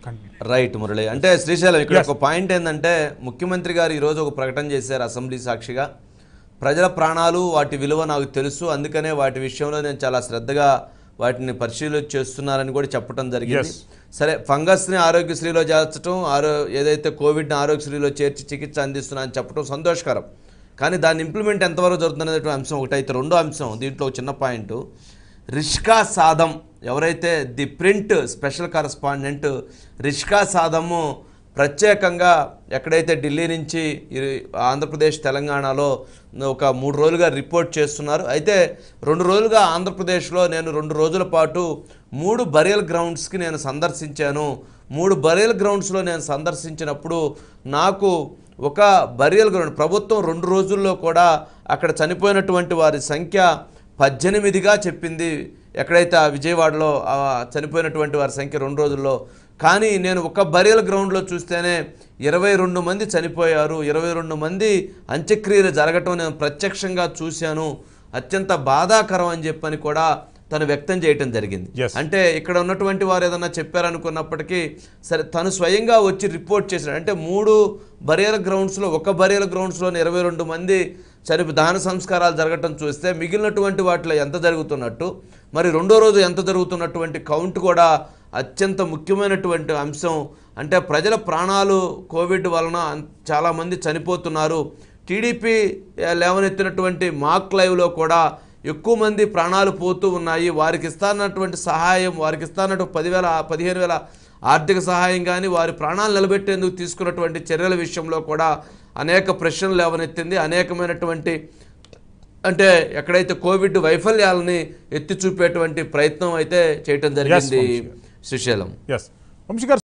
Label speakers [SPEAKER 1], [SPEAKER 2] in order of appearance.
[SPEAKER 1] Continue
[SPEAKER 2] right Murali అంటే శ్రీశైలం ఇక్కడ ఒక పాయింట్ ఏంటంటే ముఖ్యమంత్రి గారు ఈరోజు ఒక ప్రకటన చేశారు అసెంబ్లీ సాక్షిగా ప్రజల ప్రాణాలు వాటి విలువ నాకు తెలుసు అందుకనే వాటి విషయంలో నేను చాలా శ్రద్ధగా వాటిని పరిశీలన చేస్తున్నారని కూడా చెప్పడం జరిగింది
[SPEAKER 1] Yes.
[SPEAKER 2] సరే ఫంగస్ని ఆరోగ్యశ్రీలో చేర్చడం ఆరో ఏదైతే కోవిడ్ని ఆరోగ్యశ్రీలో చేర్చి చికిత్స అందిస్తున్నా అని చెప్పడం సంతోషకరం కానీ దాని ఇంప్లిమెంట్ ఎంతవరకు జరుగుతుందనేటువంటి అంశం ఒకటైతే రెండో అంశం దీంట్లో ఒక చిన్న పాయింట్ రిష్కా సాదం ఎవరైతే ది ప్రింట్ స్పెషల్ కరస్పాండెంట్ రిష్కా సాదము ప్రత్యేకంగా ఎక్కడైతే ఢిల్లీ నుంచి ఈ ఆంధ్రప్రదేశ్ తెలంగాణలో ఒక మూడు రోజులుగా రిపోర్ట్ చేస్తున్నారు అయితే రెండు రోజులుగా ఆంధ్రప్రదేశ్లో నేను రెండు రోజుల పాటు మూడు బరియల్ గ్రౌండ్స్కి నేను సందర్శించాను మూడు బరియల్ గ్రౌండ్స్లో నేను సందర్శించినప్పుడు నాకు ఒక బరియల్ గ్రౌండ్ ప్రభుత్వం రెండు రోజుల్లో కూడా అక్కడ చనిపోయినటువంటి వారి సంఖ్య పద్దెనిమిదిగా చెప్పింది ఎక్కడైతే ఆ విజయవాడలో ఆ చనిపోయినటువంటి వారి సంఖ్య రెండు రోజుల్లో కానీ నేను ఒక బరియల్ గ్రౌండ్లో చూస్తేనే ఇరవై రెండు మంది చనిపోయారు ఇరవై రెండు మంది అంత్యక్రియలు జరగటం నేను ప్రత్యక్షంగా చూశాను అత్యంత బాధాకరం అని చెప్పని కూడా తను వ్యక్తం చేయటం జరిగింది
[SPEAKER 1] Yes.
[SPEAKER 2] అంటే ఇక్కడ ఉన్నటువంటి వారు ఏదన్నా చెప్పారనుకున్నప్పటికీ సరే తను స్వయంగా వచ్చి రిపోర్ట్ చేశాడు అంటే మూడు బరియల్ గ్రౌండ్స్లో ఒక బరియల్ గ్రౌండ్స్లో ఇరవై రెండు మంది చనిపి దహన సంస్కారాలు జరగటం చూస్తే మిగిలినటువంటి వాటిలో ఎంత జరుగుతున్నట్టు మరి రెండో రోజు ఎంత జరుగుతున్నటువంటి కౌంట్ కూడా అత్యంత ముఖ్యమైనటువంటి అంశం అంటే ప్రజల ప్రాణాలు కోవిడ్ వలన అన్- చాలామంది చనిపోతున్నారు టీడీపీ ఏ, లేవనెత్తినటువంటి మాక్ లైవ్లో కూడా ఎక్కువ మంది ప్రాణాలు పోతూ ఉన్నాయి వారికి ఇస్తానటువంటి సహాయం వారికి ఇస్తానటువంటి పదివేల పదిహేను వేల ఆర్థిక సహాయం కానీ వారి ప్రాణాలు నిలబెట్టేందుకు తీసుకున్నటువంటి చర్యల విషయంలో కూడా అనేక ప్రశ్నలు లేవనెత్తింది అనేకమైనటువంటి అంటే ఎక్కడైతే కోవిడ్ వైఫల్యాలని ఎత్తి చూపేటువంటి ప్రయత్నం అయితే చేయటం జరిగింది
[SPEAKER 1] వంశీ
[SPEAKER 2] శ్రీశైలం
[SPEAKER 1] ఎస్ వంశీ గారు